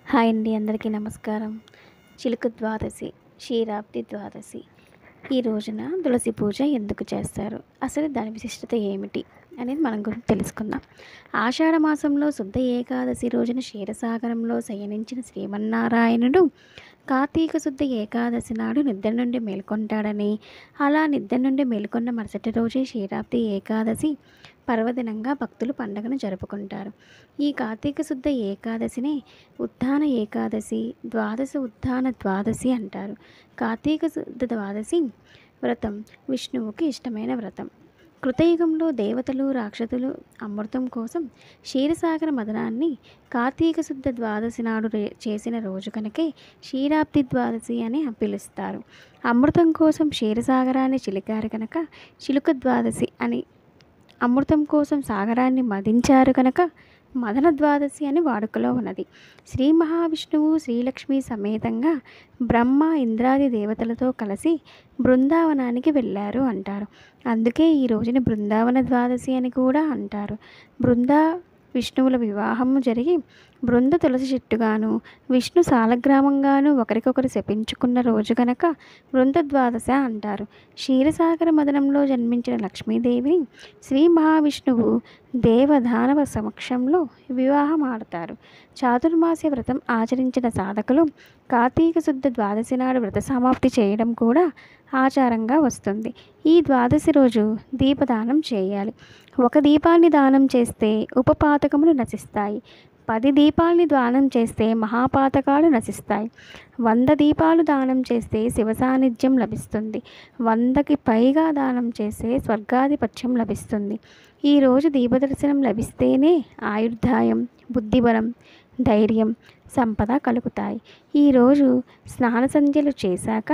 hi అండి అందరికీ నమస్కారం చిలుక ద్వాదశి క్షీరాబ్ది ద్వాదశి ఈ రోజున తులసి పూజ ఎందుకు చేస్తారు అసలు దాని విశిష్టత ఏమిటి అనేది మనం గురించి తెలుసుకుందాం ఆషాఢ మాసంలో శుద్ధ ఏకాదశి రోజున క్షీరసాగరంలో శయనించిన శ్రీమన్నారాయణుడు కార్తీక శుద్ధ ఏకాదశి నాడు నిద్ర నుండి మేల్కొంటాడని అలా నిద్ర నుండి మేల్కొన్న మరుసటి రోజే క్షీరాబ్ది ఏకాదశి పర్వదినంగా భక్తులు పండుగను జరుపుకుంటారు ఈ కార్తీక శుద్ధ ఏకాదశిని ఉత్థాన ఏకాదశి ద్వాదశ ఉత్థాన ద్వాదశి అంటారు కార్తీక శుద్ధ ద్వాదశి వ్రతం విష్ణువుకి ఇష్టమైన వ్రతం కృతయుగంలో దేవతలు రాక్షసులు అమృతం కోసం క్షీరసాగర మదనాన్ని కార్తీక శుద్ధ ద్వాదశి నాడు రే- చేసిన రోజు కనుకే క్షీరాబ్ది ద్వాదశి అని పిలుస్తారు అమృతం కోసం క్షీరసాగరాన్ని చిలికారు కనుక చిలుక ద్వాదశి అని అమృతం కోసం సాగరాన్ని మదించారు కనుక మదన ద్వాదశి అని వాడుకలో ఉన్నది శ్రీ మహావిష్ణువు శ్రీలక్ష్మి సమేతంగా బ్రహ్మ ఇంద్రాది దేవతలతో కలిసి బృందావనానికి వెళ్ళారు అంటారు అందుకే ఈ రోజున బృందావన ద్వాదశి అని కూడా అంటారు బృందా విష్ణువుల వివాహము జరిగి బృంద తులసి చెట్టుగాను విష్ణు సాలగ్రామంగాను ఒకరికొకరు శపించుకున్న రోజు గనక బృంద ద్వాదశ అంటారు క్షీరసాగర మదనంలో జన్మించిన లక్ష్మీదేవిని శ్రీ మహావిష్ణువు దేవదానవ సమక్షంలో వివాహం ఆడతారు చాతుర్మాస్య వ్రతం ఆచరించిన సాధకులు కార్తీక శుద్ధ ద్వాదశి నాడు వ్రత సమాప్తి చేయడం కూడా ఆచారంగా వస్తుంది ఈ ద్వాదశి రోజు దీపదానం చేయాలి ఒక దీపాన్ని దానం చేస్తే ఉపపాతకములు నశిస్తాయి పది దీపాలని దానం చేస్తే మహాపాతకాలు నశిస్తాయి వంద దీపాలు దానం చేస్తే శివ సాన్నిధ్యం లభిస్తుంది వందకి పైగా దానం చేస్తే స్వర్గాధిపత్యం లభిస్తుంది ఈరోజు దీపదర్శనం లభిస్తేనే ఆయుర్దాయం బుద్ధిబలం ధైర్యం సంపద కలుగుతాయి ఈరోజు స్నాన సంధ్యలు చేశాక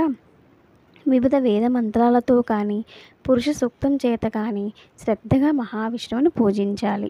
వివిధ వేద మంత్రాలతో కానీ పురుష సూక్తం చేత కానీ శ్రద్ధగా మహావిష్ణువును పూజించాలి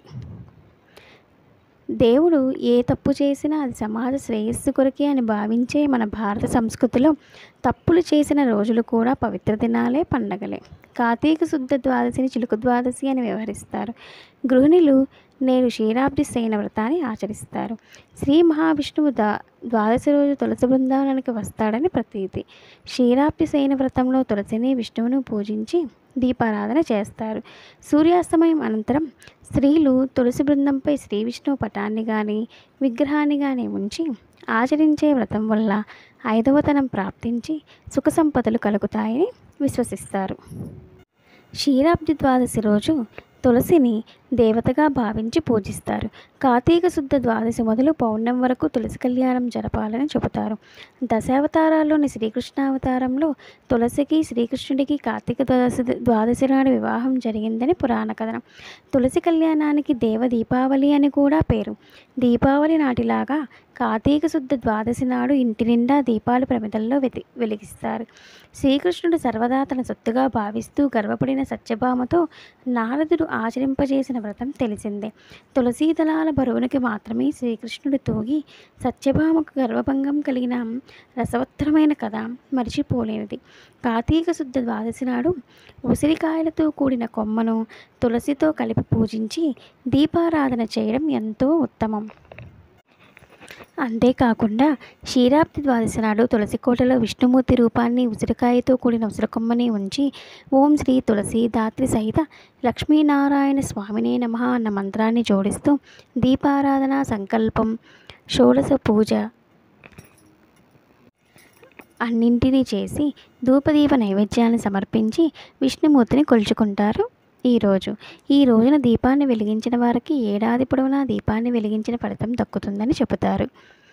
దేవుడు ఏ తప్పు చేసినా అది సమాజ శ్రేయస్సు కొరకే అని భావించే మన భారత సంస్కృతిలో తప్పులు చేసిన రోజులు కూడా పవిత్ర దినాలే పండగలే కార్తీక శుద్ధ ద్వాదశిని చిలుక ద్వాదశి అని వ్యవహరిస్తారు గృహిణులు నేడు క్షీరాబ్ది శయన వ్రతాన్ని ఆచరిస్తారు శ్రీ మహావిష్ణువు దా ద్వాదశి రోజు తులసి బృందావనానికి వస్తాడని ప్రతీతి క్షీరాబ్ది శయన వ్రతంలో తులసిని విష్ణువును పూజించి దీపారాధన చేస్తారు సూర్యాస్తమయం అనంతరం స్త్రీలు తులసి బృందంపై శ్రీ విష్ణువు పటాన్ని కానీ విగ్రహాన్ని కానీ ఉంచి ఆచరించే వ్రతం వల్ల ఐదవతనం ప్రాప్తించి సుఖ సంపదలు కలుగుతాయని విశ్వసిస్తారు క్షీరాబ్ది ద్వాదశి రోజు తులసిని దేవతగా భావించి పూజిస్తారు కార్తీక శుద్ధ ద్వాదశి మొదలు పౌర్ణం వరకు తులసి కళ్యాణం జరపాలని చెబుతారు దశావతారాల్లోని శ్రీకృష్ణావతారంలో తులసికి శ్రీకృష్ణుడికి కార్తీక ద్వాదశి ద్వాదశి నాడు వివాహం జరిగిందని పురాణ కథనం తులసి కళ్యాణానికి దేవ దీపావళి అని కూడా పేరు దీపావళి నాటిలాగా కార్తీక శుద్ధ ద్వాదశి నాడు ఇంటి నిండా దీపాలు ప్రమిదల్లో వెతి వెలిగిస్తారు శ్రీకృష్ణుడు సర్వదా తన సొత్తుగా భావిస్తూ గర్వపడిన సత్యభామతో నారదుడు ఆచరింపజేసిన వ్రతం తెలిసిందే తులసీ దళాల బరువునికి మాత్రమే శ్రీకృష్ణుడు తూగి సత్యభామకు గర్వభంగం కలిగిన రసవత్తరమైన కథ మరిచిపోలేనిది కార్తీక శుద్ధ ద్వాదశి నాడు ఉసిరికాయలతో కూడిన కొమ్మను తులసితో కలిపి పూజించి దీపారాధన చేయడం ఎంతో ఉత్తమం అంతేకాకుండా క్షీరాబ్ది ద్వాదశి నాడు తులసి కోటలో విష్ణుమూర్తి రూపాన్ని ఉసిరికాయతో కూడిన ఉసిరికొమ్మని ఉంచి ఓం శ్రీ తులసి దాత్రి సహిత లక్ష్మీనారాయణ స్వామినే నమ అన్న మంత్రాన్ని జోడిస్తూ దీపారాధన సంకల్పం షోడశ పూజ అన్నింటినీ చేసి ధూపదీప నైవేద్యాన్ని సమర్పించి విష్ణుమూర్తిని కొలుచుకుంటారు ఈరోజు ఈ రోజున దీపాన్ని వెలిగించిన వారికి ఏడాది పొడవునా దీపాన్ని వెలిగించిన ఫలితం దక్కుతుందని చెబుతారు